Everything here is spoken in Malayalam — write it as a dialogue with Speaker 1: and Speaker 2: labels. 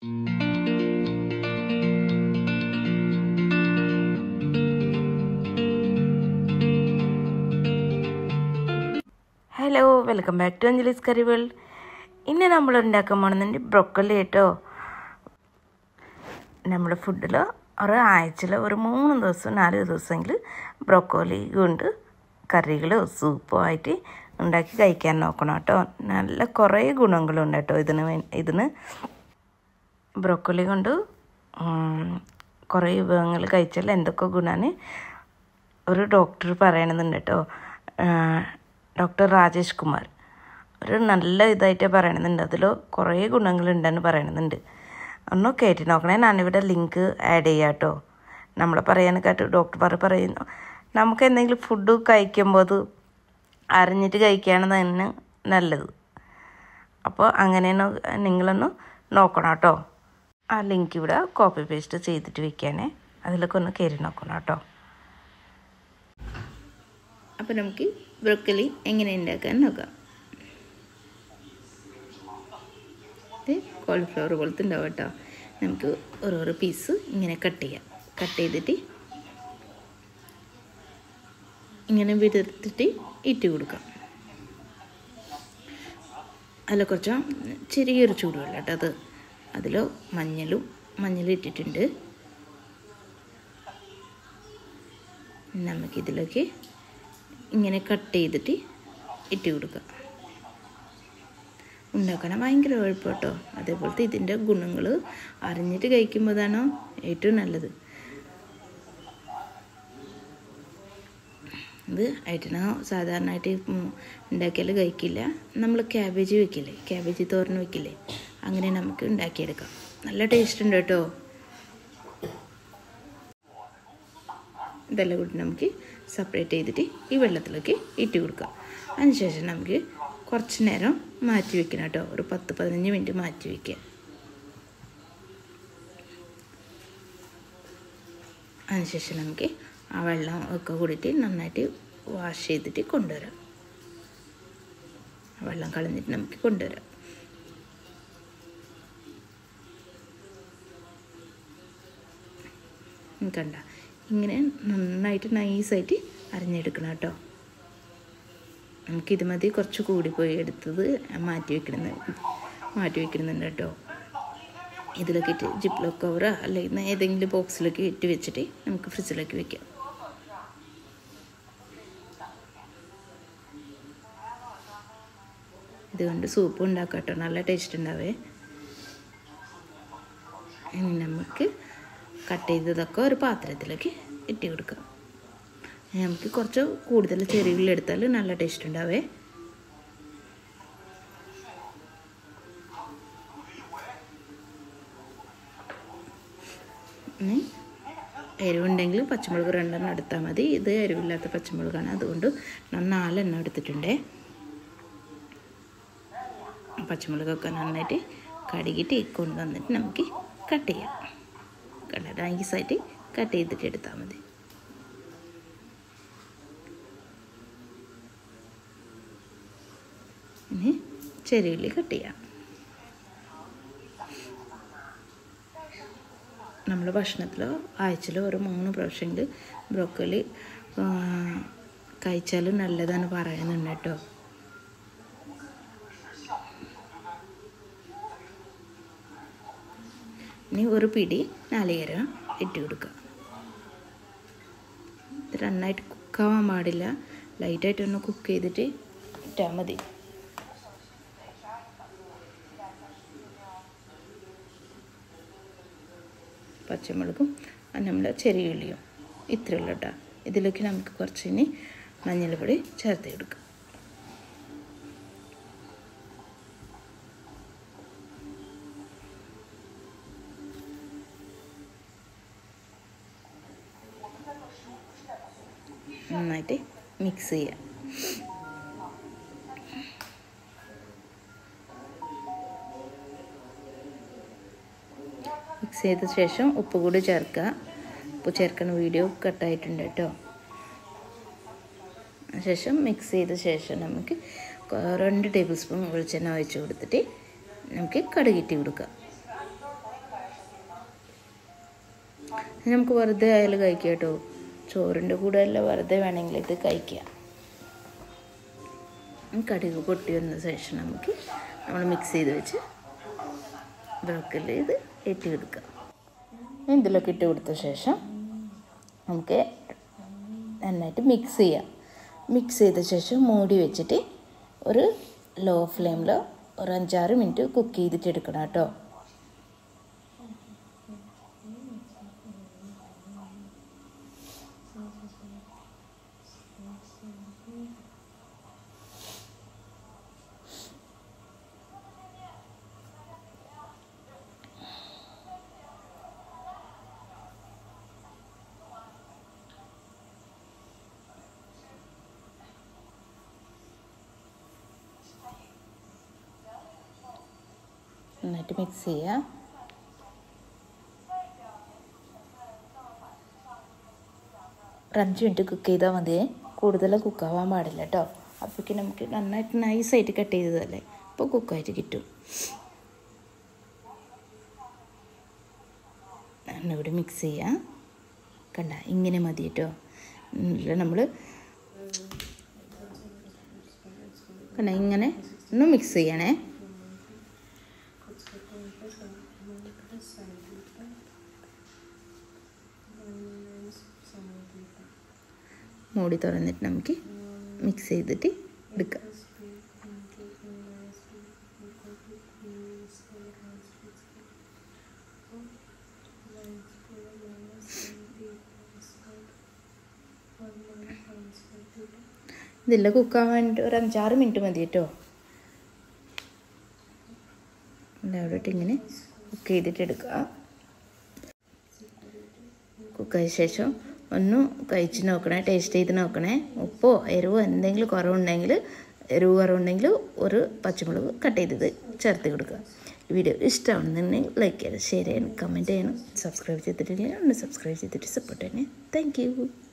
Speaker 1: hello welcome back to Anjali's curry world ഇന്ന് നമ്മൾ ഉണ്ടാക്കാൻ പോണെന്നുണ്ട് ബ്രൊക്കലി കേട്ടോ നമ്മുടെ ഫുഡിൽ ഒരു ആഴ്ചയിൽ ഒരു മൂന്ന് ദിവസം നാല് ദിവസമെങ്കിൽ ബ്രൊക്കോലി കൊണ്ട് കറികളോ സൂപ്പോ ആയിട്ട് ഉണ്ടാക്കി കഴിക്കാൻ നോക്കണം കേട്ടോ നല്ല കുറേ ഗുണങ്ങളുണ്ട് കേട്ടോ ഇതിന് വേ- ഇതിന് ബ്രൊക്കോലി കൊണ്ട് ഉം, കുറേ വിഭവങ്ങൾ കഴിച്ചാൽ എന്തൊക്കെ ഗുണമാണ് ഒരു ഡോക്ടർ പറയണമെന്നുണ്ട് കേട്ടോ ഡോക്ടർ രാജേഷ് കുമാർ ഒരു നല്ല ഇതായിട്ട് പറയണമെന്നുണ്ട് അതിൽ കുറേ ഗുണങ്ങളുണ്ടെന്ന് പറയണമെന്നുണ്ട് ഒന്ന് കയറ്റി നോക്കണേ ഞാനിവിടെ ലിങ്ക് ആഡ് ചെയ്യാം കേട്ടോ നമ്മൾ പറയാനൊക്കെ ഡോക്ടർമാർ പറയുന്നു നമുക്ക് എന്തെങ്കിലും ഫുഡ് കഴിക്കുമ്പോൾ അത് അറിഞ്ഞിട്ട് കഴിക്കുകയാണ് തന്നെ നല്ലത് അപ്പോൾ അങ്ങനെ നിങ്ങളൊന്ന് നോക്കണം കേട്ടോ ആ ലിങ്ക് ഇവിടെ കോപ്പി പേസ്റ്റ് ചെയ്തിട്ട് വെക്കാനേ അതിലൊക്കെ ഒന്ന് കയറി നോക്കണം കേട്ടോ
Speaker 2: അപ്പോൾ നമുക്ക് ബ്രൊക്കലി എങ്ങനെ ഉണ്ടാക്കാൻ നോക്കാം ഇത് കോളിഫ്ലവർ പോലത്തെ ഉണ്ടാവും കേട്ടോ നമുക്ക് ഓരോരോ പീസ് ഇങ്ങനെ കട്ട് ചെയ്യാം കട്ട് ചെയ്തിട്ട് ഇങ്ങനെ വിടർത്തിട്ട് ഇട്ട് കൊടുക്കാം അതിൽ കുറച്ച് ചെറിയൊരു ചൂടുവെള്ളം കേട്ടോ അത് അതിൽ മഞ്ഞളും മഞ്ഞൾ ഇട്ടിട്ടുണ്ട് നമുക്കിതിലേക്ക് ഇങ്ങനെ കട്ട് ചെയ്തിട്ട് ഇട്ട് കൊടുക്കുക ഉണ്ടാക്കണം ഭയങ്കര എളുപ്പം കേട്ടോ അതേപോലത്തെ ഇതിൻ്റെ ഗുണങ്ങൾ അറിഞ്ഞിട്ട് കഴിക്കുമ്പോഴാണോ ഏറ്റവും നല്ലത് ഇത് ഏട്ടനോ സാധാരണയായിട്ട് ഉണ്ടാക്കിയാൽ കഴിക്കില്ല നമ്മൾ ക്യാബേജ് വെക്കില്ലേ ക്യാബേജ് തോരൻ വെക്കില്ലേ അങ്ങനെ നമുക്ക് ഉണ്ടാക്കിയെടുക്കാം നല്ല ടേസ്റ്റ് ഉണ്ട് കേട്ടോ ഇതെല്ലാം കൂടി നമുക്ക് സെപ്പറേറ്റ് ചെയ്തിട്ട് ഈ വെള്ളത്തിലേക്ക് ഇട്ട് കൊടുക്കുക അതിനുശേഷം നമുക്ക് കുറച്ച് നേരം മാറ്റി വെക്കണം കേട്ടോ ഒരു പത്ത് പതിനഞ്ച് മിനിറ്റ് മാറ്റി വയ്ക്കുക അതിനുശേഷം നമുക്ക് ആ വെള്ളം ഒക്കെ കൂടിയിട്ട് നന്നായിട്ട് വാഷ് ചെയ്തിട്ട് കൊണ്ടുവരാം ആ വെള്ളം കളഞ്ഞിട്ട് നമുക്ക് കൊണ്ടുവരാം കണ്ട ഇങ്ങനെ നന്നായിട്ട് നൈസായിട്ട് അരിഞ്ഞെടുക്കണം കേട്ടോ നമുക്കിത് മതി കുറച്ച് കൂടിപ്പോയി എടുത്തത് മാറ്റി വെക്കണം മാറ്റി വെക്കുന്നുണ്ട് കേട്ടോ ഇതിലൊക്കെ ഇട്ട് ജിപ്ലോ കവറോ അല്ലെങ്കിൽ ഏതെങ്കിലും ബോക്സിലൊക്കെ ഇട്ട് വെച്ചിട്ട് നമുക്ക് ഫ്രിഡ്ജിലേക്ക് വെക്കാം ഇതുകൊണ്ട് സൂപ്പ് ഉണ്ടാക്കാം കേട്ടോ നല്ല ടേസ്റ്റ് ഉണ്ടാവേ ഇനി നമുക്ക് കട്ട് ചെയ്തതൊക്കെ ഒരു പാത്രത്തിലേക്ക് ഇട്ട് കൊടുക്കാം നമുക്ക് കുറച്ച് കൂടുതൽ ചെറിയുള്ളി എടുത്താൽ നല്ല ടേസ്റ്റ് ഉണ്ടാവേ ഇനി എരിവുണ്ടെങ്കിൽ പച്ചമുളക് രണ്ടെണ്ണം എടുത്താൽ മതി ഇത് എരിവില്ലാത്ത പച്ചമുളകാണ് അതുകൊണ്ട് ഞാൻ നാലെണ്ണം എടുത്തിട്ടുണ്ടേ പച്ചമുളകൊക്കെ നന്നായിട്ട് കഴുകിയിട്ട് കൊണ്ടുവന്നിട്ട് നമുക്ക് കട്ട് ചെയ്യാം കണ്ട നൈസായിട്ട് കട്ട് ചെയ്തിട്ട് എടുത്താൽ മതി ഇനി ചെറിയുള്ളി കട്ട് ചെയ്യാം നമ്മൾ ഭക്ഷണത്തിലോ ആഴ്ചയിലോ ഒരു മൂന്ന് പ്രാവശ്യമെങ്കിൽ ബ്രോക്കലി കഴിച്ചാൽ നല്ലതാണ് പറയുന്നുണ്ട് കേട്ടോ ഇനി ഒരു പിടി നാളികേരം ഇട്ട് കൊടുക്കുക ഇത് നന്നായിട്ട് കുക്കാവാൻ പാടില്ല ലൈറ്റായിട്ട് ഒന്ന് കുക്ക് ചെയ്തിട്ട് ഇട്ടാൽ മതി പച്ചമുളകും നമ്മുടെ ചെറിയ ഉള്ളിയും ഇത്രയുള്ള കേട്ടോ ഇതിലേക്ക് നമുക്ക് കുറച്ച് ഇനി മഞ്ഞൾപ്പൊടി ചേർത്ത് കൊടുക്കാം നന്നായിട്ട് മിക്സ് ചെയ്യാം മിക്സ് ചെയ്ത ശേഷം ഉപ്പ് കൂടി ചേർക്കുക ഉപ്പ് ചേർക്കുന്ന വീഡിയോ കട്ടായിട്ടുണ്ട് കേട്ടോ ശേഷം മിക്സ് ചെയ്ത ശേഷം നമുക്ക് രണ്ട് ടേബിൾ സ്പൂൺ വെളിച്ചെണ്ണ ഒഴിച്ച് കൊടുത്തിട്ട് നമുക്ക് കടുകിട്ട് കൊടുക്കുക ഇത് നമുക്ക് വെറുതെ ആയാലും കഴിക്കാം കേട്ടോ ചോറിൻ്റെ കൂടെ അല്ല വെറുതെ വേണമെങ്കിൽ ഇത് കഴിക്കാം ഉം, കടുക് പൊട്ടി വന്ന ശേഷം നമുക്ക് നമ്മൾ മിക്സ് ചെയ്ത് വെച്ച് ബ്രോക്കലി ഇത് ഇട്ട് കൊടുക്കാം ഇതിലൊക്കെ ഇട്ട് കൊടുത്ത ശേഷം നമുക്ക് നന്നായിട്ട് മിക്സ് ചെയ്യാം മിക്സ് ചെയ്ത ശേഷം മൂടി വെച്ചിട്ട് ഒരു ലോ ഫ്ലെയിമിൽ ഒരു അഞ്ചാറ് മിനിറ്റ് കുക്ക് ചെയ്തിട്ട് എടുക്കണം കേട്ടോ നന്നായിട്ട് മിക്സ് ചെയ്യുക ഒരു അഞ്ച് മിനിറ്റ് കുക്ക് ചെയ്താൽ മതിയേ കൂടുതൽ കുക്കാവാൻ പാടില്ല കേട്ടോ അപ്പോഴേക്ക് നമുക്ക് നന്നായിട്ട് നൈസായിട്ട് കട്ട് ചെയ്തതല്ലേ അപ്പോൾ കുക്കായിട്ട് കിട്ടും ഇവിടെ മിക്സ് ചെയ്യുക കണ്ട ഇങ്ങനെ മതി കേട്ടോ നമ്മൾ കണ്ട ഇങ്ങനെ ഒന്ന് മിക്സ് ചെയ്യണേ മൂടി തുറന്നിട്ട് നമുക്ക് മിക്സ് ചെയ്തിട്ട് എടുക്കാം ഇതെല്ലാം കുക്കാൻ വേണ്ടി ഒരു അഞ്ചാറ് മിനിറ്റ് മതി കേട്ടോ അവിടെ ഇങ്ങനെ കുക്ക് ചെയ്തിട്ട് എടുക്കുക കുക്കായ ശേഷം ഒന്ന് കഴിച്ച് നോക്കണേ ടേസ്റ്റ് ചെയ്ത് നോക്കണേ ഉപ്പോ എരിവോ എന്തെങ്കിലും കുറവുണ്ടെങ്കിൽ എരിവ് കുറവുണ്ടെങ്കിൽ ഒരു പച്ചമുളക് കട്ട് ചെയ്തത് ചേർത്ത് കൊടുക്കുക ഈ വീഡിയോ ഇഷ്ടമാണെന്നുണ്ടെങ്കിൽ ലൈക്ക് ചെയ്യണം ഷെയർ ചെയ്യണം കമൻറ്റ് ചെയ്യണം സബ്സ്ക്രൈബ് ചെയ്തിട്ടില്ലെങ്കിൽ ഒന്ന് സബ്സ്ക്രൈബ് ചെയ്തിട്ട് സപ്പോർട്ട് ചെയ്യണേ താങ്ക് യു